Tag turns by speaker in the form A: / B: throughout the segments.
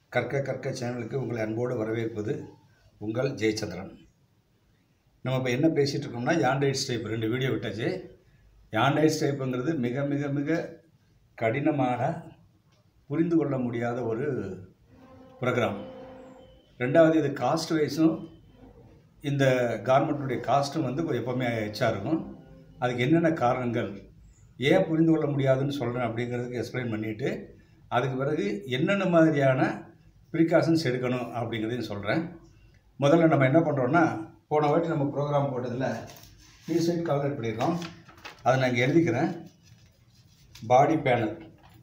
A: கற்க கற்க சேனலுக்கு உங்களை அன்போடு வரவேற்பது உங்கள் ஜெயச்சந்திரன் நம்ம இப்போ என்ன பேசிகிட்டு இருக்கோம்னா யாண்டைட் ஸ்டைப் ரெண்டு வீடியோ விட்டாச்சு யாண்டைட் ஸ்டைப்புங்கிறது மிக மிக மிக கடினமான புரிந்து கொள்ள முடியாத ஒரு ப்ரோக்ராம் ரெண்டாவது இது காஸ்ட் வைஸும் இந்த கார்மெண்ட்டுடைய காஸ்ட்டும் வந்து எப்போவுமே எச்சா இருக்கும் அதுக்கு என்னென்ன காரணங்கள் ஏன் புரிந்து கொள்ள முடியாதுன்னு சொல்கிறேன் அப்படிங்கிறதுக்கு எக்ஸ்பிளைன் பண்ணிவிட்டு அதுக்கு பிறகு என்னென்ன மாதிரியான ப்ரிகாஷன்ஸ் எடுக்கணும் அப்படிங்கிறதையும் சொல்கிறேன் முதல்ல நம்ம என்ன பண்ணுறோன்னா போன வாட்டி நம்ம ப்ரோக்ராம் போட்டதில் டீ சைட் கால்குலேட் பண்ணியிருக்கோம் அதை நான் இங்கே எழுதிக்கிறேன் body panel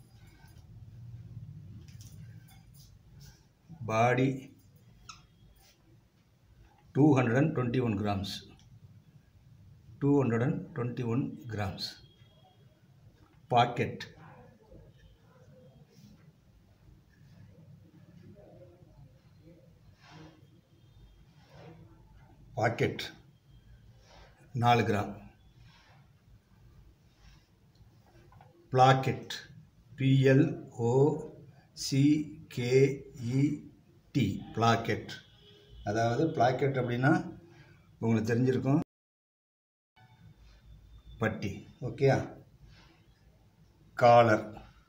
A: body two hundred and twenty one grams two hundred and twenty one grams pocket pocket நாலு gram placket P L O C K E T placket அதாவது பிளாக்கெட் அப்படின்னா உங்களுக்கு தெரிஞ்சிருக்கும் பட்டி ஓகேயா காலர்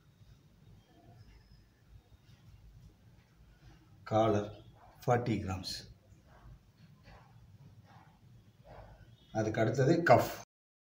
A: காலர் ஃபார்ட்டி கிராம்ஸ் அதுக்கு அடுத்தது கஃப்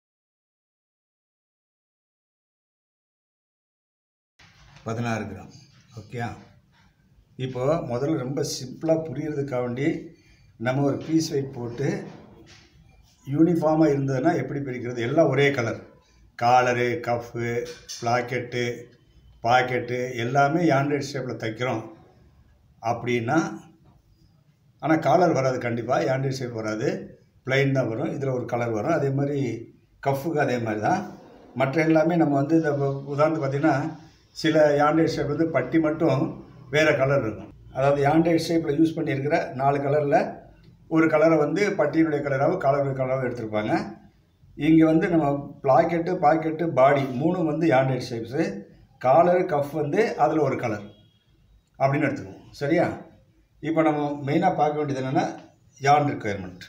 A: பதினாறு கிராம் ஓகே இப்போ முதல்ல ரொம்ப சிம்பிளாக புரியறதுக்காக வேண்டி நம்ம ஒரு பீஸ் வெயிட் போட்டு யூனிஃபார்மாக இருந்ததுன்னா எப்படி பிரிக்கிறது எல்லாம் ஒரே colour collar cuff placket pocket எல்லாமே ஆண்ட்ராய்ட் ஷேப்பில் தைக்கிறோம் அப்படின்னா ஆனால் காலர் வராது கண்டிப்பாக ஆண்ட்ராய்ட் ஷேப் வராது ப்ளைன் தான் வரும் இதில் ஒரு கலர் வரும் அதே மாதிரி கஃப்புக்கு அதே மாதிரி தான் மற்ற எல்லாமே நம்ம வந்து இந்த உதாரணத்துக்கு பார்த்திங்கன்னா சில ஆண்ட்ராய்ட் ஷேப் வந்து பட்டி மட்டும் வேறு கலர் இருக்கும் அதாவது ஆண்ட்ராய்ட் ஷேப்பில் யூஸ் பண்ணியிருக்கிற நாலு கலரில் ஒரு கலரை வந்து பட்டியினுடைய கலராகவும் கலருடைய கலராகவும் எடுத்திருப்பாங்க இங்கே வந்து நம்ம பிளாக்கெட்டு பாக்கெட்டு பாடி மூணும் வந்து ஆண்ட்ராய்ட் ஷேப்ஸு காலர் கஃப் வந்து அதில் ஒரு கலர் அப்படின்னு எடுத்துக்குவோம் சரியா இப்போ நம்ம மெயினாக பார்க்க வேண்டியது என்னென்னா யான் ரிக்குயர்மெண்ட்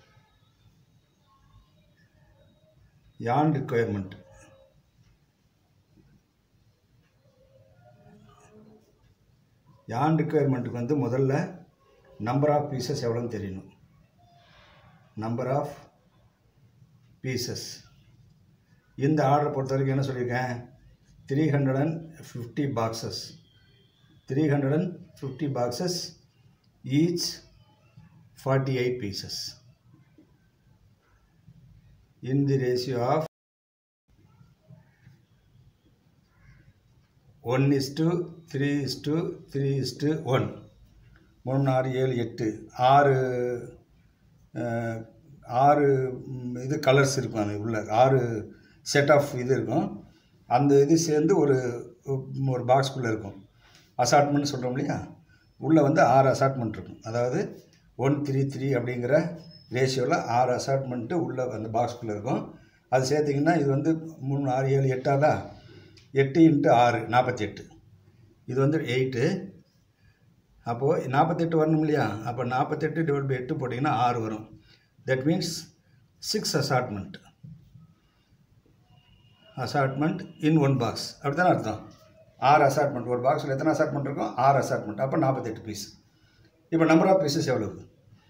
A: யான் ரிக்குயர்மெண்ட் யான் ரிக்குயர்மெண்ட்டுக்கு வந்து முதல்ல நம்பர் ஆஃப் பீசஸ் எவ்வளோன்னு தெரியணும் நம்பர் ஆஃப் பீசஸ் இந்த ஆர்டரை பொறுத்த வரைக்கும் என்ன சொல்லியிருக்கேன் three hundred and fifty boxes three hundred and fifty boxes each forty eight pieces in the ratio of 1 is to 3 is to 3 is to 1 மூணு ஆறு ஏழு எட்டு ஆறு அஹ், ஆறு ம், இது கலர்ஸ் இருக்கும் அது உள்ள ஆறு செட் ஆஃப் இது இருக்கும் அந்த இது சேர்ந்து ஒரு ஒரு பாக்ஸ்குள்ளே இருக்கும் அசார்ட்மெண்ட் சொல்கிறோம் இல்லையா உள்ளே வந்து ஆறு அசார்ட்மெண்ட் இருக்கும் அதாவது ஒன் த்ரீ த்ரீ அப்படிங்கிற ரேஷியோவில் ஆறு அசார்ட்மெண்ட்டு உள்ளே அந்த பாக்ஸ்குள்ளே இருக்கும் அது சேர்த்திங்கன்னா இது வந்து மூணு ஆறு ஏழு எட்டாதா எட்டு இன்ட்டு ஆறு நாற்பத்தி எட்டு இது வந்து எயிட்டு அப்போது நாற்பத்தெட்டு வரணும் இல்லையா அப்போ நாற்பத்தெட்டு டிவைட் பை எட்டு போட்டிங்கன்னா ஆறு வரும் that means six assortment assortment in one box அப்படி தானே அர்த்தம் ஆறு அசார்ட்மெண்ட் ஒரு பாக்ஸில் எத்தனை அசார்ட்மெண்ட் இருக்கும் ஆறு அசார்ட்மெண்ட் அப்போ நாற்பத்தெட்டு பீஸ் இப்போ நம்பர் ஆஃப் பீசஸ் எவ்வளவு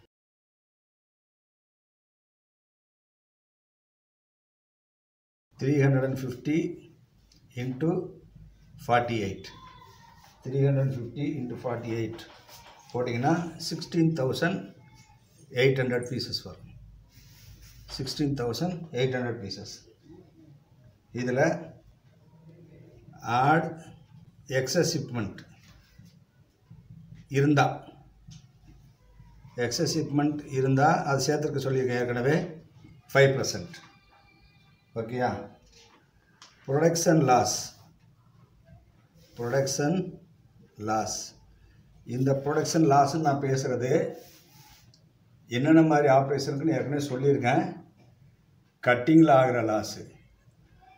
A: three hundred and fifty into forty eight three hundred and fifty into forty eight போட்டிங்கன்னா sixteen thousand eight hundred pieces வரும் sixteen thousand eight hundred pieces இதில் ஆட் எக்ஸஸ் ஷிப்மெண்ட் இருந்தால் excess shipment இருந்தால் அது சேர்த்துருக்க சொல்லியிருக்கேன் ஏற்கனவே ஃபைவ் பர்சன்ட் ஓகேயா ப்ரொடக்ஷன் லாஸ் ப்ரொடக்ஷன் லாஸ் இந்த ப்ரொடக்ஷன் லாஸ்ன்னு நான் பேசுகிறது என்னென்ன மாதிரி ஆப்ரேஷனுக்குன்னு ஏற்கனவே சொல்லியிருக்கேன் கட்டிங்கில் ஆகிற லாஸு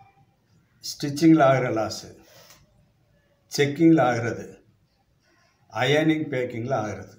A: ஸ்டிச்சிங்கில் ஆகிற லாஸு செக்கிங்கில் ஆகிறது அயனிங் பேக்கிங்கில் ஆகிறது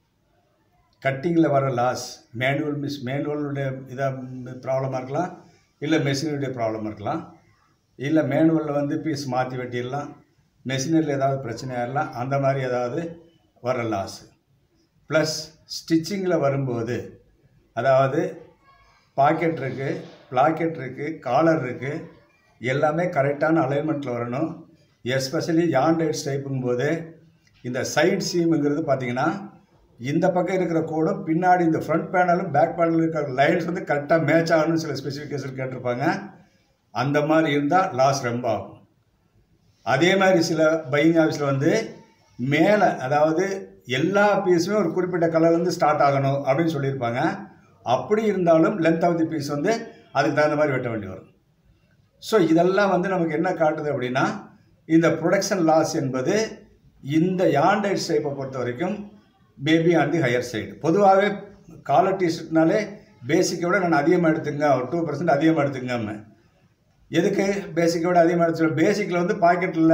A: கட்டிங்கில் வர லாஸ் மேனுவல் மிஸ் மேனுவலுடைய இதாக ப்ராப்ளமாக இருக்கலாம் இல்லை மெஷினரியுடைய ப்ராப்ளமாக இருக்கலாம் இல்லை மேனுவலில் வந்து பீஸ் மாற்றி வெட்டிடலாம் மெஷினரியில் ஏதாவது பிரச்சனை ஆகலாம் அந்த மாதிரி ஏதாவது வர லாஸு ப்ளஸ் ஸ்டிச்சிங்கில் வரும்போது அதாவது பாக்கெட் இருக்குது பிளாக்கெட் இருக்குது காலர் இருக்குது எல்லாமே கரெக்டான அலைன்மெண்ட்டில் வரணும் எஸ்பெஷலி யாண்டைட் டைப்புங்கும்போது இந்த சைட் சீமுங்கிறது பார்த்தீங்கன்னா இந்த பக்கம் இருக்கிற கோடும் பின்னாடி இந்த ஃப்ரண்ட் பேனலும் பேக் பேனலும் இருக்கிற லைன்ஸ் வந்து கரெக்டாக மேட்ச் ஆகணும்னு சில ஸ்பெசிஃபிகேஷன் கேட்டிருப்பாங்க அந்த மாதிரி இருந்தால் லாஸ் ரொம்ப ஆகும் அதே மாதிரி சில பையிங் ஆஃபீஸில் வந்து மேலே அதாவது எல்லா பீஸுமே ஒரு குறிப்பிட்ட கலர்லேருந்து ஸ்டார்ட் ஆகணும் அப்படின்னு சொல்லியிருப்பாங்க அப்படி இருந்தாலும் லென்த் ஆஃப் தி பீஸ் வந்து அதுக்கு தகுந்த மாதிரி வெட்ட வேண்டி வரும் ஸோ இதெல்லாம் வந்து நமக்கு என்ன காட்டுது அப்படின்னா இந்த ப்ரொடக்ஷன் லாஸ் என்பது இந்த யாண்டைட் ஷேப்பை பொறுத்த வரைக்கும் maybe on the higher side பொதுவாகவே காலர் டிஷர்ட்னாலே பேசிக்கை விட நான் அதிகமாக எடுத்துங்க ஒரு டூ பர்சன்ட் அதிகமாக எடுத்துங்க எதுக்கு பேசிக்கை விட அதிகமாக எடுத்து பேசிக்கில் வந்து பாக்கெட்டில்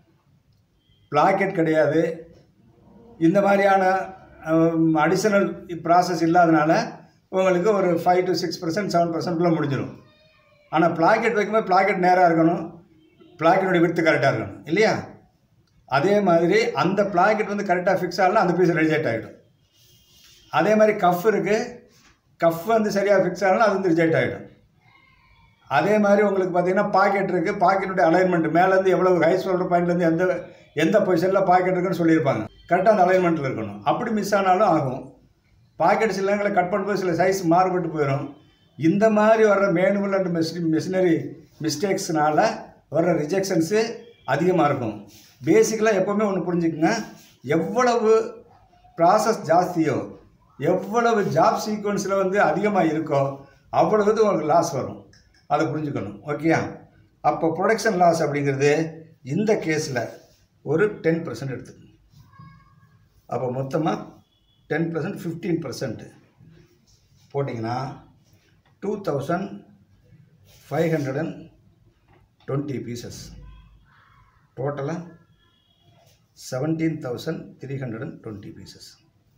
A: பிளாக்கெட் கிடையாது இந்த மாதிரியான அடிஷனல் ப்ராசஸ் இல்லாதனால உங்களுக்கு ஒரு five to six percent seven பர்சன்ட்குள்ளே முடிஞ்சிடும் ஆனால் பிளாக்கெட் வைக்கும்போது பிளாக்கெட் நேராக இருக்கணும் பிளாக்கெட்டுடைய வித்து கரெக்டாக இருக்கணும் இல்லையா அதே மாதிரி அந்த பிளாக்கெட் வந்து கரெக்டாக ஃபிக்ஸ் ஆகலாம் அந்த பீஸ் ரிஜெக்ட் ஆகிடும் அதே மாதிரி கஃப் இருக்குது கஃப் வந்து சரியாக ஃபிக்ஸ் ஆகலாம் அது வந்து ரிஜெக்ட் ஆகிடும் அதே மாதிரி உங்களுக்கு பார்த்தீங்கன்னா பாக்கெட் இருக்குது பாக்கெட்டுடைய அலைன்மெண்ட் மேலேருந்து எவ்வளோ ஹை ஷோல்டர் பாயிண்ட்லேருந்து எந்த எந்த பொசிஷனில் பாக்கெட் இருக்குன்னு சொல்லியிருப்பாங்க கரெக்டாக அந்த அலைன்மெண்ட்டில் இருக்கணும் அப்படி மிஸ் ஆனாலும் ஆகும் பாக்கெட் சில நேரங்களில் கட் பண்ணும்போது சில சைஸ் மாறுபட்டு போயிடும் இந்த மாதிரி வர்ற மேனுவல் அண்ட் மிஷினி மிஷினரி மிஸ்டேக்ஸ்னால வர்ற ரிஜெக்ஷன்ஸு அதிகமாக இருக்கும் பேசிக்கலாக எப்போவுமே ஒன்று புரிஞ்சுக்குங்க எவ்வளவு ப்ராசஸ் ஜாஸ்தியோ எவ்வளவு ஜாப் சீக்வன்ஸில் வந்து அதிகமாக இருக்கோ அவ்வளவு உங்களுக்கு லாஸ் வரும் அதை புரிஞ்சுக்கணும் ஓகேயா அப்போ ப்ரொடக்ஷன் லாஸ் அப்படிங்கிறது இந்த கேஸில் ஒரு டென் பர்சன்ட் எடுத்துக்கணும் அப்போ மொத்தமாக டென் பர்சன்ட் ஃபிஃப்டீன் பர்சன்ட் போட்டிங்கன்னா two thousand five hundred and twenty pieces டோட்டலாக seventeen thousand three hundred and twenty pieces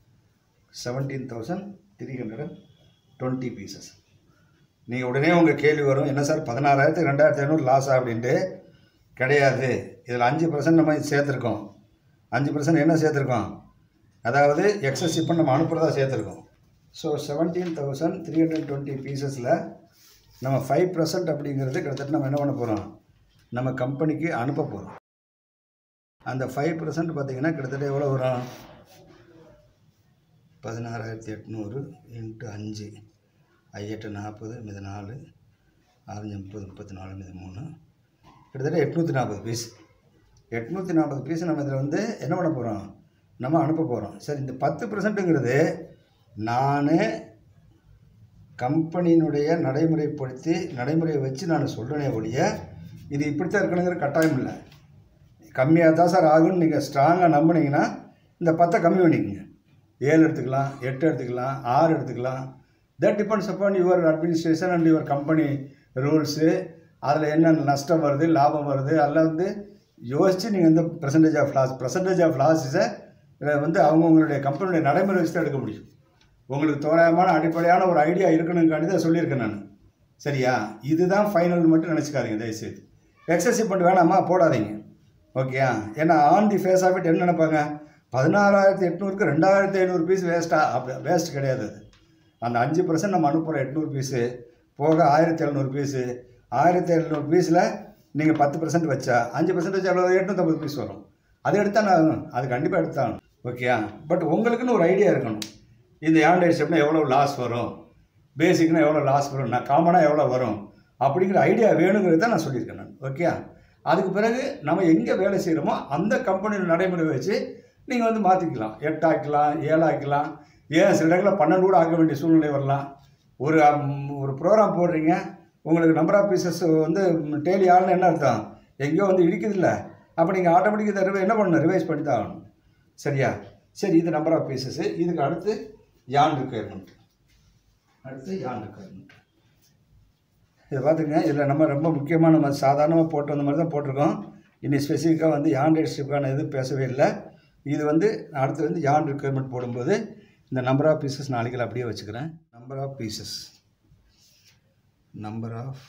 A: seventeen thousand three hundred and twenty pieces நீங்கள் உடனே உங்கள் கேள்வி வரும் என்ன சார் பதினாறாயிரத்துக்கு ரெண்டாயிரத்தி ஐநூறு லாஸா அப்படின்ட்டு கிடையாது இதில் அஞ்சு பர்சன்ட் நம்ம சேர்த்துருக்கோம் அஞ்சு பர்சன்ட் என்ன சேர்த்துருக்கோம் அதாவது எக்ஸஸ் இப்போ நம்ம அனுப்புகிறதா சேர்த்துருக்கோம் so seventeen thousand three hundred twenty பீசஸில் நம்ம ஃபைவ் பர்சன்ட் அப்படிங்கிறது கிட்டத்தட்ட நம்ம என்ன பண்ண போகிறோம் நம்ம கம்பெனிக்கு அனுப்ப போகிறோம் அந்த ஃபைவ் பர்சன்ட் பார்த்தீங்கன்னா கிட்டத்தட்ட எவ்வளோ வரும் பதினாறாயிரத்தி எட்நூறு இன்ட்டு அஞ்சு ஐஎட்டு நாற்பது மித நாலு ஆரஞ்சு முப்பது முப்பத்தி நாலு மித மூணு கிட்டத்தட்ட எட்நூற்றி நாற்பது பீஸ் எட்நூற்றி நாற்பது பீஸ் நம்ம இதில் வந்து என்ன பண்ண போகிறோம் நம்ம அனுப்ப போகிறோம் சரி இந்த பத்து பர்சன்ட்டுங்கிறது நான் கம்பெனியினுடைய நடைமுறைப்படுத்தி நடைமுறையை வச்சு நான் சொல்கிறேனே ஒழிய இது இப்படித்தான் இருக்கணுங்கிற கட்டாயம் இல்லை கம்மியாக தான் சார் ஆகும்னு நீங்கள் ஸ்ட்ராங்காக நம்புனீங்கன்னா இந்த பத்தை கம்மி பண்ணிக்கங்க ஏழு எடுத்துக்கலாம் எட்டு எடுத்துக்கலாம் ஆறு எடுத்துக்கலாம் that depends upon your administration and your company rules அதில் என்ன நஷ்டம் வருது லாபம் வருது அதெல்லாம் வந்து யோசித்து நீங்கள் இந்த percentage of loss percentage of லாஸஸை வந்து அவங்கவுங்களுடைய கம்பெனியுடைய நடைமுறை வச்சு தான் எடுக்க முடியும் உங்களுக்கு தோராயமான அடிப்படையான ஒரு ஐடியா இருக்கணுங்காண்டி தான் சொல்லியிருக்கேன் நான் சரியா இதுதான் ஃபைனல் மட்டும் நினச்சிக்காதீங்க தயவுசெய்து எக்ஸசிவ் பண்ணி வேணாமா போடாதீங்க ஓகேயா ஏன்னா on the face of it என்ன நினைப்பாங்க பதினாறாயிரத்தி எட்நூறுக்கு ரெண்டாயிரத்தி ஐநூறு பீஸ் வேஸ்ட்டா அப்படி வேஸ்ட் கிடையாது அது அந்த அஞ்சு பர்சன்ட் நம்ம அனுப்புகிற எட்நூறு பீஸு போக ஆயிரத்தி எழுநூறு பீஸு ஆயிரத்தி எழுநூறு பீஸில் நீங்கள் பத்து பர்சன்ட் வச்சா அஞ்சு பர்சன்ட் வச்சா எவ்வளோ எட்நூற்றம்பது பீஸ் வரும் அது எடுத்தால் நான் அது கண்டிப்பாக எடுத்தாகணும் ஓகேயா பட் உங்களுக்குன்னு ஒரு ஐடியா இருக்கணும் இந்த ஆண்ட்ராய்ட் ஸ்டெப்னா எவ்வளோ லாஸ் வரும் பேசிக்னா எவ்வளோ லாஸ் வரும் நான் காமனாக எவ்வளோ வரும் அப்படிங்கிற ஐடியா வேணுங்கிறது தான் நான் சொல்லியிருக்கேன் நான் ஓகே அதுக்கு பிறகு நம்ம எங்கே வேலை செய்கிறோமோ அந்த கம்பெனியோட நடைமுறை வச்சு நீங்கள் வந்து மாற்றிக்கலாம் எட்டாக்கலாம் ஏழாக்கலாம் ஏன் சில இடங்களில் பன்னெண்டு கூட ஆக்க வேண்டிய சூழ்நிலை வரலாம் ஒரு ம், ஒரு ப்ரோக்ராம் போடுறீங்க உங்களுக்கு நம்பர் ஆஃப் பீசஸ் வந்து டெய்லி ஆள்னு என்ன அர்த்தம் எங்கேயோ வந்து இடிக்குதுல்ல அப்போ நீங்கள் ஆட்டோமேட்டிக்காக ரிவை என்ன பண்ணணும் ரிவைஸ் பண்ணி தான் ஆகணும் சரியா சரி இது நம்பர் ஆஃப் பீசஸ் இதுக்கு அடுத்து யான் ரிக்குயர்மெண்ட் அடுத்து யான் ரிக்குயர்மெண்ட் இதை பார்த்துங்க இதில் நம்ம ரொம்ப முக்கியமாக நம்ம சாதாரணமாக போட்டு வந்த மாதிரி தான் போட்டிருக்கோம் இன்னி ஸ்பெசிஃபிக்காக வந்து ஆண்ட்ராய்ட் ஸ்ட்ரிப்கான எதுவும் பேசவே இல்லை இது வந்து அடுத்து வந்து யான் ரிக்குவயர்மெண்ட் போடும்போது இந்த நம்பர் ஆஃப் பீசஸ் நாளைக்கு அப்படியே வச்சுக்கிறேன் number of pieces number of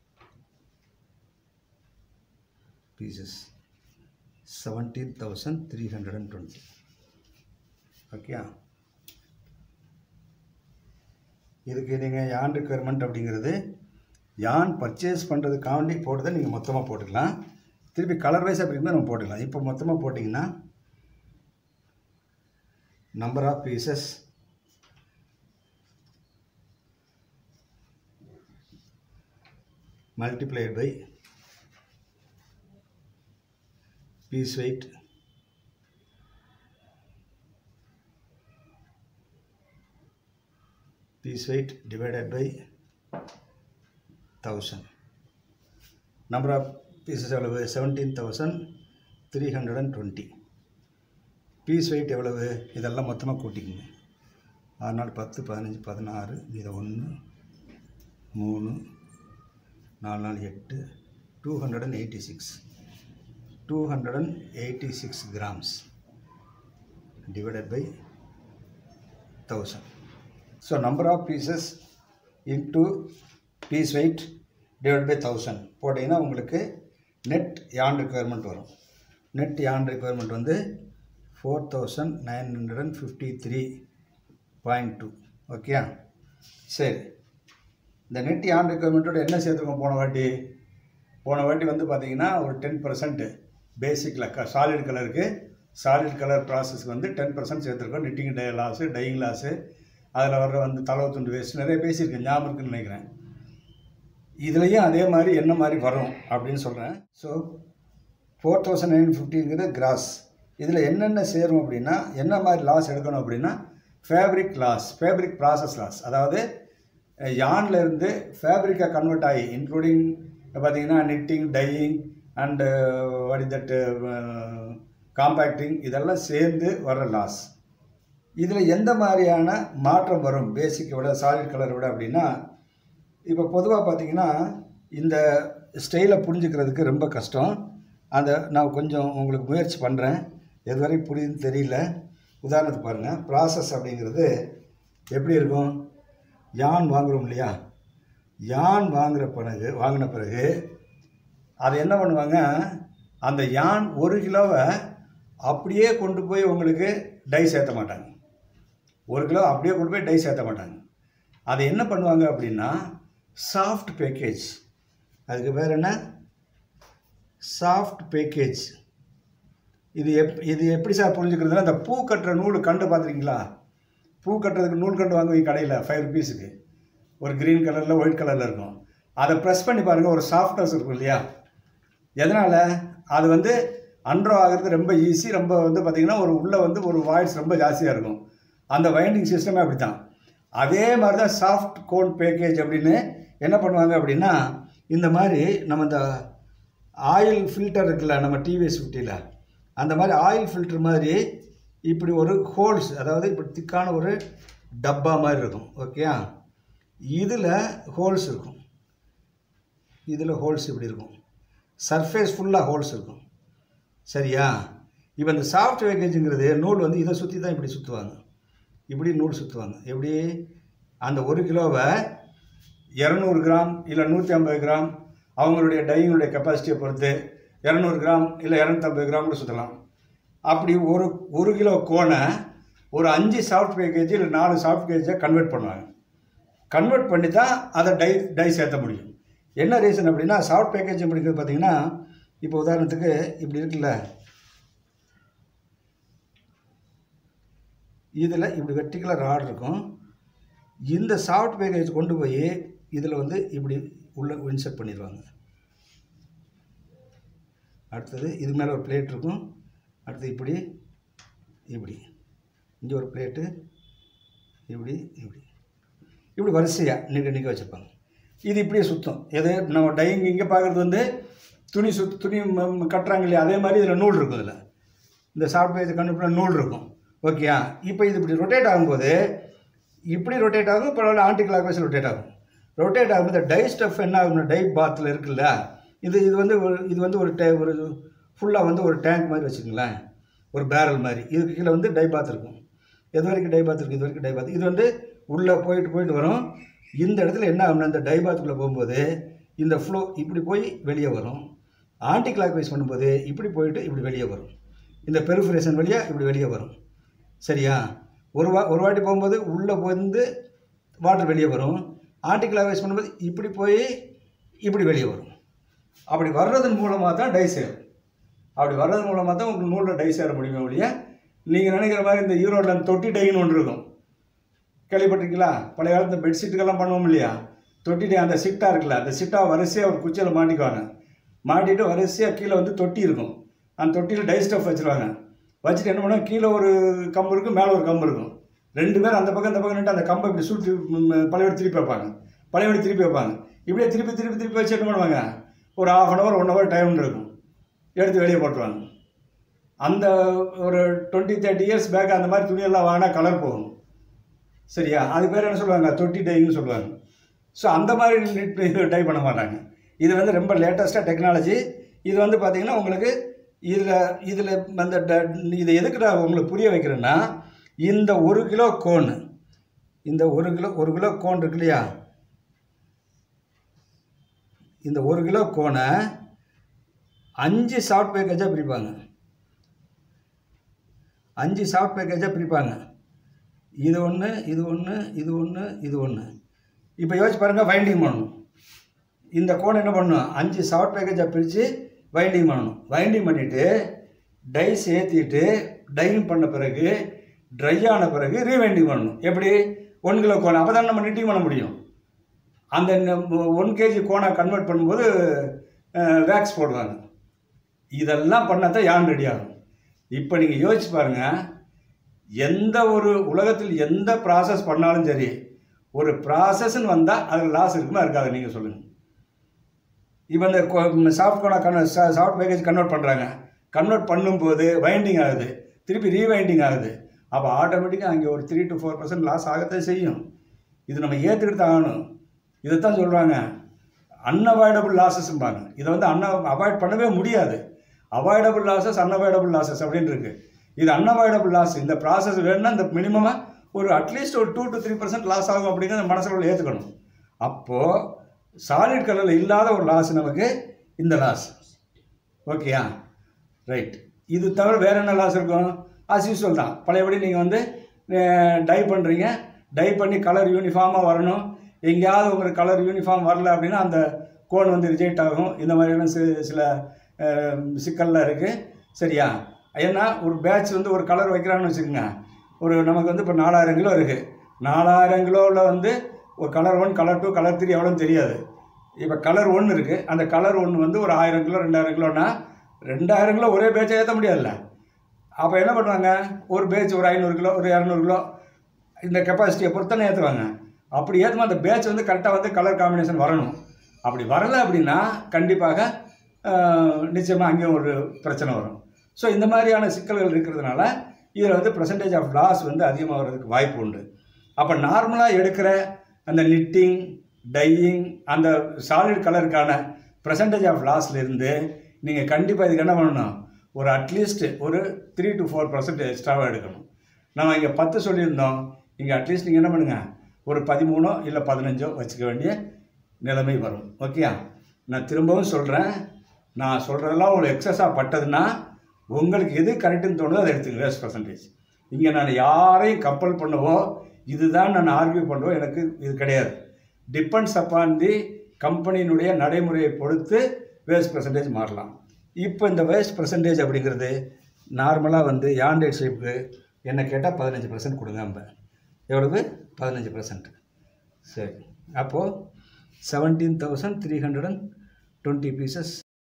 A: pieces seventeen thousand three hundred and twenty okay இதுக்கு நீங்கள் யான் ரிக்குவயர்மெண்ட் அப்படிங்கிறது யான் பர்ச்சேஸ் பண்ணுறதுக்காண்டி போடுறதை நீங்கள் மொத்தமாக போட்டுக்கலாம் திருப்பி கலர் வைஸ் அப்படி இருந்தால் நம்ம போட்டுக்கலாம் இப்போ மொத்தமாக போட்டிங்கன்னா number of pieces multiplied by piece weight piece weight divided by 1000 number of pieces எவ்வளவு 17320 பீஸ் வெயிட் எவ்வளவு இதெல்லாம் மொத்தமாக கூட்டிக்கங்க ஆறு நாள் பத்து பதினஞ்சு பதினாறு இதை ஒன்று மூணு நாலு நாள் எட்டு two hundred and eighty six two hundred and eighty six grams divided by thousand so number of pieces into piece weight divide by thousand போட்டிங்கன்னா உங்களுக்கு நெட் யான் ரெக்குயர்மெண்ட் வரும் நெட் யான் ரெக்குயர்மெண்ட் வந்து four thousand nine hundred and fifty three point two okay சரி இந்த net யான் ரெக்குயர்மெண்ட்டோட என்ன சேர்த்துருக்கோம் போன வாட்டி போன வாட்டி வந்து பார்த்தீங்கன்னா ஒரு டென் பர்சன்ட் பேசிக்கில் க சாலிட் கலருக்கு சாலிட் கலர் ப்ராசஸ்க்கு வந்து டென் பர்சன்ட் சேர்த்துருக்கோம் knitting dye loss dyeing loss அதில் வர்ற வந்து தலவு துண்டு வேஸ்ட் நிறைய பேசியிருக்கேன் ஞாபகம் இருக்குன்னு நினைக்கிறேன் இதுலேயும் அதே மாதிரி என்ன மாதிரி வரும் அப்படின்னு சொல்கிறேன் ஸோ ஃபோர் தௌசண்ட் நைன் ஃபிஃப்டிங்கிறது கிராஸ் இதில் என்னென்ன சேரும் அப்படின்னா என்ன மாதிரி லாஸ் எடுக்கணும் அப்படின்னா fabric loss fabric process loss அதாவது யான்ல இருந்து ஃபேப்ரிக்காக கன்வெர்ட் ஆகி இன்க்ளூடிங் பார்த்தீங்கன்னா knitting dyeing and what is that compacting இதெல்லாம் சேர்ந்து வர்ற லாஸ் இதில் எந்த மாதிரியான மாற்றம் வரும் பேசிக்கை விட சாலிட் கலரை விட அப்படின்னா இப்போ பொதுவாக பார்த்தீங்கன்னா இந்த ஸ்டைலை புரிஞ்சுக்கிறதுக்கு ரொம்ப கஷ்டம் அந்த நான் கொஞ்சம் உங்களுக்கு முயற்சி பண்ணுறேன் எதுவரை புரியுதுன்னு தெரியல உதாரணத்துக்கு பாருங்கள் ப்ராசஸ் அப்படிங்கிறது எப்படி இருக்கும் யான் வாங்குகிறோம் இல்லையா யான் வாங்குகிற பிறகு வாங்கின பிறகு அதை என்ன பண்ணுவாங்க அந்த யான் ஒரு கிலோவை அப்படியே கொண்டு போய் உங்களுக்கு டை சேர்த்த மாட்டாங்க ஒரு கிலோ அப்படியே கொண்டு போய் டை சேர்த்த மாட்டாங்க அதை என்ன பண்ணுவாங்க அப்படின்னா சாஃப்ட் பேக்கேஜ் அதுக்கு பேர் என்ன சாஃப்ட் பேக்கேஜ் இது எப் இது எப்படி சார் புரிஞ்சுக்கிறதுனா இந்த பூ கட்டுற நூல் கண்டு பார்த்துருக்கீங்களா பூ கட்டுறதுக்கு நூல் கண்டு வாங்குவீங்க கடையில் ஃபைவ் ருபீஸுக்கு ஒரு க்ரீன் கலரில் ஒயிட் கலரில் இருக்கும் அதை ப்ரெஸ் பண்ணி பாருங்கள் ஒரு சாஃப்ட்னஸ் இருக்கும் இல்லையா எதனால் அது வந்து அன்ட்ரோ ஆகிறது ரொம்ப ஈஸி ரொம்ப வந்து பார்த்திங்கன்னா ஒரு உள்ளே வந்து ஒரு வாய்ஸ் ரொம்ப ஜாஸ்தியாக இருக்கும் அந்த வைண்டிங் சிஸ்டமே அப்படி தான் அதே மாதிரி தான் சாஃப்ட் கோன் பேக்கேஜ் அப்படின்னு என்ன பண்ணுவாங்க அப்படின்னா இந்த மாதிரி நம்ம இந்த ஆயில் ஃபில்டர் இருக்குல்ல நம்ம டிவிஎஸ் ஃபிஃப்டியில் அந்த மாதிரி ஆயில் ஃபில்டர் மாதிரி இப்படி ஒரு ஹோல்ஸ் அதாவது இப்படி திக்கான ஒரு டப்பா மாதிரி இருக்கும் ஓகே இதில் ஹோல்ஸ் இருக்கும் இதில் ஹோல்ஸ் இப்படி இருக்கும் சர்ஃபேஸ் ஃபுல்லாக ஹோல்ஸ் இருக்கும் சரியா இப்போ இந்த சாஃப்ட் பேக்கேஜுங்கிறது நூல் வந்து இதை சுற்றி தான் இப்படி சுற்றுவாங்க இப்படி நூல் சுற்றுவாங்க எப்படி அந்த ஒரு கிலோவை இரநூறு கிராம் இல்லை நூற்றி ஐம்பது கிராம் அவங்களுடைய டையினுடைய கெப்பாசிட்டியை பொறுத்து இரநூறு கிராம் இல்லை இரநூத்தம்பது கிராம் கூட சுற்றலாம் அப்படி ஒரு ஒரு கிலோ கோனை ஒரு அஞ்சு சாஃப்ட் பேக்கேஜ் இல்லை நாலு சாஃப்ட் பேக்கேஜை கன்வெர்ட் பண்ணுவாங்க கன்வெர்ட் பண்ணி தான் அதை டை டை சேர்த்த முடியும் என்ன ரீசன் அப்படின்னா சாஃப்ட் பேக்கேஜ் அப்படிங்கிறது பார்த்தீங்கன்னா இப்போ உதாரணத்துக்கு இப்படி இருக்குல்ல இதில் இப்படி வெர்டிகுலர் ராட் இருக்கும் இந்த சாஃப்ட் பேக்கேஜ் கொண்டு போய் இதில் வந்து இப்படி உள்ள இன்சர்ட் பண்ணிடுவாங்க அடுத்தது இது மேலே ஒரு பிளேட் இருக்கும் அடுத்து இப்படி இப்படி இங்கே ஒரு பிளேட்டு இப்படி இப்படி இப்படி வரிசையாக நிற்க நிற்க வச்சுருப்பாங்க இது இப்படியே சுத்தம் எது நம்ம டையிங் இங்கே பார்க்குறது வந்து துணி சுத் துணி ம- ம- கட்டுறாங்க இல்லையா அதே மாதிரி இதில் நூல் இருக்கும் இதில் இந்த சாஃப்ட்வேர் கண்டுபிடிச்ச நூல் இருக்கும் ஓகேயா இப்போ இது இப்படி ரொட்டேட் ஆகும்போது இப்படி ரொட்டேட் ஆகும் பரவாயில்ல ஆன்டி கிளாக் வைஸ் ரொட்டேட் ஆகும் ரொட்டேட் ஆகும்போது டை ஸ்டஃப் என்ன ஆகும் டை பாத்தில் இருக்குல்ல இது இது வந்து ஒரு இது வந்து ஒரு டே ஒரு ஃபுல்லாக வந்து ஒரு டேங்க் மாதிரி வச்சுக்கங்களேன் ஒரு பேரல் மாதிரி இதுக்கு கீழே வந்து டைபாத் இருக்கும் எது வரைக்கும் டைபாத் இருக்குது இது வரைக்கும் டைபாத் இது வந்து உள்ளே போயிட்டு போயிட்டு வரும் இந்த இடத்துல என்ன ஆகும்னா இந்த டைபாத்துக்குள்ளே போகும்போது இந்த ஃப்ளோ இப்படி போய் வெளியே வரும் ஆன்டி கிளாக் வைஸ் பண்ணும்போது இப்படி போயிட்டு இப்படி வெளியே வரும் இந்த பெருஃபரேஷன் வழியாக இப்படி வெளியே வரும் சரியா ஒரு வா ஒரு வாட்டி போகும்போது உள்ளே வந்து வாட்டர் வெளியே வரும் ஆன்டி கிளாக் வைஸ் பண்ணும்போது இப்படி போய் இப்படி வெளியே வரும் அப்படி வர்றதன் மூலமாக தான் டை சேரும் அப்படி வர்றது மூலமாக தான் உங்களுக்கு நூலில் டை சேர முடியுமே ஒழிய நீங்கள் நினைக்கிற மாதிரி இந்த ஈரோட்டில் அந்த தொட்டி டைன்னு ஒன்று இருக்கும் கேள்விப்பட்டிருக்கீங்களா பழைய காலத்து பெட்ஷீட்டுக்கெல்லாம் பண்ணுவோம் இல்லையா தொட்டி டை அந்த சிட்டா இருக்குல்ல அந்த சிட்டா வரிசையாக ஒரு குச்சியில் மாட்டிக்குவாங்க மாட்டிட்டு வரிசையாக கீழே வந்து தொட்டி இருக்கும் அந்த தொட்டியில் டை ஸ்டஃப் வச்சுருவாங்க வச்சுட்டு என்ன பண்ணுவாங்க கீழே ஒரு கம்பு இருக்கும் மேலே ஒரு கம்பு இருக்கும் ரெண்டு பேரும் அந்த பக்கம் இந்த பக்கம் நின்று அந்த கம்பை இப்படி சுற்றி ம், பழையபடி திருப்பி வைப்பாங்க பழையபடி திருப்பி வைப்பாங்க இப்படியே திருப்பி திருப்பி திருப்பி வச்சு என்ன பண்ணுவாங்க ஒரு half an hour one hour time இருக்கும் எடுத்து வெளியே போட்டுருவாங்க அந்த ஒரு டுவெண்ட்டி தேர்ட்டி இயர்ஸ் பேக் அந்த மாதிரி துணியெல்லாம் வாங்கினா கலர் போகும் சரியா அது பேர் என்ன சொல்லுவாங்க தொட்டி டைன்னு சொல்லுவாங்க ஸோ அந்த மாதிரி டை பண்ண மாட்டாங்க இது வந்து ரொம்ப லேட்டஸ்ட்டாக டெக்னாலஜி இது வந்து பார்த்தீங்கன்னா உங்களுக்கு இதில் இதில் அந்த ட- இதை எதுக்கு நான் உங்களுக்கு புரிய வைக்கிறேன்னா இந்த ஒரு கிலோ கோன் இந்த ஒரு கிலோ ஒரு கிலோ கோன் இருக்கு இல்லையா இந்த ஒரு கிலோ கோனை அஞ்சு சாஃப்ட் பேக்கேஜாக பிரிப்பாங்க அஞ்சு சாஃப்ட் பேக்கேஜாக பிரிப்பாங்க இது ஒன்று இது ஒன்று இது ஒன்று இது ஒன்று இப்போ யோசிச்சு பாருங்கள் வைண்டிங் பண்ணணும் இந்த கோன் என்ன பண்ணணும் அஞ்சு சாஃப்ட் பேக்கேஜாக பிரித்து வைண்டிங் பண்ணணும் வைண்டிங் பண்ணிவிட்டு டைஸ் ஏற்றிட்டு டையிங் பண்ண பிறகு ட்ரை ஆன பிறகு ரீவைண்டிங் பண்ணணும் எப்படி ஒன் கிலோ கோன் அப்போ தான் நம்ம நிட்டிங் பண்ண முடியும் அந்த ஒன் கேஜி கோனை கன்வெர்ட் பண்ணும்போது வேக்ஸ் போடுவாங்க இதெல்லாம் பண்ணால் தான் யான் ரெடி ஆகும் இப்போ நீங்கள் யோசிச்சு பாருங்கள் எந்த ஒரு உலகத்தில் எந்த ப்ராசஸ் பண்ணாலும் சரி ஒரு ப்ராசஸ்ன்னு வந்தால் அதில் லாஸ் இருக்குமா இருக்காது நீங்கள் சொல்லுங்கள் இப்போ இந்த சாஃப்ட் கோனா கன் சாஃப்ட் பேக்கேஜ் கன்வெர்ட் பண்ணுறாங்க கன்வெர்ட் பண்ணும்போது வைண்டிங் ஆகுது திருப்பி ரீவைண்டிங் ஆகுது அப்போ ஆட்டோமேட்டிக்காக அங்கே ஒரு three to four percent loss ஆகத்தான் செய்யும் இது நம்ம ஏற்றுக்கிட்டு தான் ஆகணும் இதைத்தான் சொல்கிறாங்க அன்அவாய்டபுள் லாஸஸ்ம்பாங்க இதை வந்து அன்ன அவாய்ட் பண்ணவே முடியாது அவாய்டபுள் லாஸஸ் அன்அவாய்டபுள் லாஸஸ் அப்படின்னு இருக்கு இது அன்அவாய்டபுள் லாஸ் இந்த ப்ராசஸ் வேணும்னா இந்த மினிமமாக ஒரு அட்லீஸ்ட் ஒரு two to three percent loss ஆகும் அப்படிங்கிறத மனசில் ஏற்றுக்கணும் அப்போது சாலிட் கலரில் இல்லாத ஒரு லாஸ் நமக்கு இந்த லாஸ் ஓகேயா ரைட் இது தவிர வேறு என்ன லாஸ் இருக்கும் ஆஸ் யூஸ்வல் தான் பழையபடி நீங்கள் வந்து டை பண்ணுறீங்க டை பண்ணி கலர் யூனிஃபார்மாக வரணும் எங்கேயாவது உங்களுக்கு கலர் யூனிஃபார்ம் வரல அப்படின்னா அந்த கோன் வந்து ரிஜெக்ட் ஆகும் இந்த மாதிரியான சி சில அஹ், சிக்கல்லாம் இருக்குது சரியா ஏன்னா ஒரு பேட்ச் வந்து ஒரு கலர் வைக்கிறான்னு வச்சுக்கோங்க ஒரு நமக்கு வந்து இப்போ நாலாயிரம் கிலோ இருக்குது நாலாயிரம் கிலோவில் வந்து ஒரு colour one colour two colour three எவ்வளோன்னு தெரியாது இப்போ கலர் ஒன்று இருக்குது அந்த கலர் ஒன்று வந்து ஒரு ஆயிரம் கிலோ ரெண்டாயிரம் கிலோனா ரெண்டாயிரம் கிலோ ஒரே பேட்சை ஏற்ற முடியாதுல்ல அப்போ என்ன பண்ணுவாங்க ஒரு பேட்ச் ஒரு ஐநூறு கிலோ ஒரு இரநூறு கிலோ இந்த கெப்பாசிட்டியை பொறுத்தானே ஏற்றுவாங்க அப்படி ஏற்றுமா அந்த பேட்ச் வந்து கரெக்டாக வந்து கலர் காம்பினேஷன் வரணும் அப்படி வரலை அப்படின்னா கண்டிப்பாக நிச்சயமாக அங்கேயும் ஒரு பிரச்சனை வரும் ஸோ இந்த மாதிரியான சிக்கல்கள் இருக்கிறதுனால இதில் வந்து பர்சன்டேஜ் ஆஃப் லாஸ் வந்து அதிகமாக வர்றதுக்கு வாய்ப்பு உண்டு அப்போ நார்மலாக எடுக்கிற அந்த நிட்டிங் டையிங் அந்த சாலிட் கலருக்கான பர்சன்டேஜ் ஆஃப் லாஸ்லேருந்து நீங்கள் கண்டிப்பாக இதுக்கு என்ன பண்ணணும் ஒரு அட்லீஸ்ட் ஒரு த்ரீ டு ஃபோர் பர்சன்ட் எக்ஸ்ட்ராவாக எடுக்கணும் நம்ம இங்கே பத்து சொல்லியிருந்தோம் இங்கே அட்லீஸ்ட் நீங்கள் என்ன பண்ணுங்கள் ஒரு பதிமூணோ இல்லை பதினஞ்சோ வச்சுக்க வேண்டிய நிலைமை வரும் ஓகேயா நான் திரும்பவும் சொல்கிறேன் நான் சொல்கிறதெல்லாம் உங்களுக்கு எக்ஸஸாக பட்டதுன்னா உங்களுக்கு எது கரெக்டுன்னு தோணுதோ அதை எடுத்துங்க வேஸ்ட் பர்சன்டேஜ் இங்கே நான் யாரையும் கம்பல் பண்ணவோ இதுதான் நான் ஆர்கியூ பண்ணவோ எனக்கு இது கிடையாது டிபெண்ட்ஸ் அப்பான் தி கம்பெனியினுடைய நடைமுறையை பொறுத்து வேஸ்ட் பர்சன்டேஜ் மாறலாம் இப்போ இந்த வேஸ்ட் பர்சன்டேஜ் அப்படிங்கிறது நார்மலாக வந்து யாண்டேட் ஷேப்புக்கு என்ன கேட்டால் பதினஞ்சு பர்சன்ட் கொடுங்க நம்ம எவ்வளவு பதினஞ்சு பர்சன்ட் சரி அப்போது seventeen thousand three hundred and twenty pieces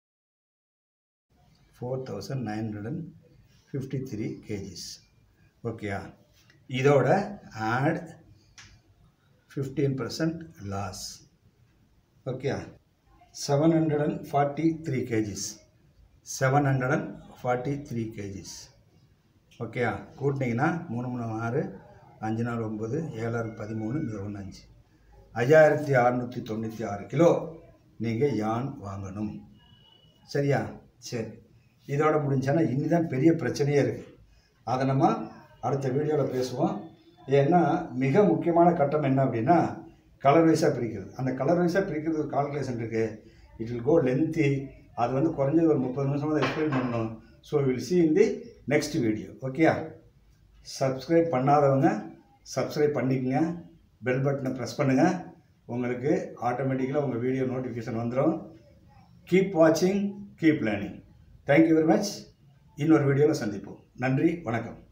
A: four thousand nine hundred and fifty three KGs ஓகேயா இதோட ஆட் ஃபிஃப்டீன் பர்சன்ட் லாஸ் ஓகேயா seven hundred and forty three KGs seven hundred and forty three KGs ஓகேயா கூட்டினீங்கன்னா மூணு மூணு ஆறு அஞ்சு நாலு ஒம்பது ஏழாறு பதிமூணு இது ஒன்று அஞ்சு ஐயாயிரத்தி அறநூற்றி தொண்ணூற்றி ஆறு கிலோ நீங்கள் யான் வாங்கணும் சரியா சரி இதோட முடிஞ்சானா இனி தான் பெரிய பிரச்சனையே இருக்குது அதை நம்ம அடுத்த வீடியோவில் பேசுவோம் ஏன்னா மிக முக்கியமான கட்டம் என்ன அப்படின்னா கலர் வைஸாக பிரிக்கிறது அந்த கலர் வைஸாக பிரிக்கிறது ஒரு கால்குலேஷன் இருக்குது இட் வில் கோ லென்த்தி அது வந்து குறைஞ்சது ஒரு முப்பது நிமிஷம் தான் எக்ஸ்பிளைன் பண்ணணும் so will see in the next video ஓகேயா சப்ஸ்கிரைப் பண்ணாதவங்க சப்ஸ்கிரைப் பண்ணிக்கங்க பெல் பட்டனை ப்ரெஸ் பண்ணுங்கள் உங்களுக்கு ஆட்டோமேட்டிக்கலாக உங்கள் வீடியோ நோட்டிஃபிகேஷன் வந்துடும் கீப் வாட்சிங் keep learning thank you very much இன்னொரு வீடியோவில் சந்திப்போம் நன்றி வணக்கம்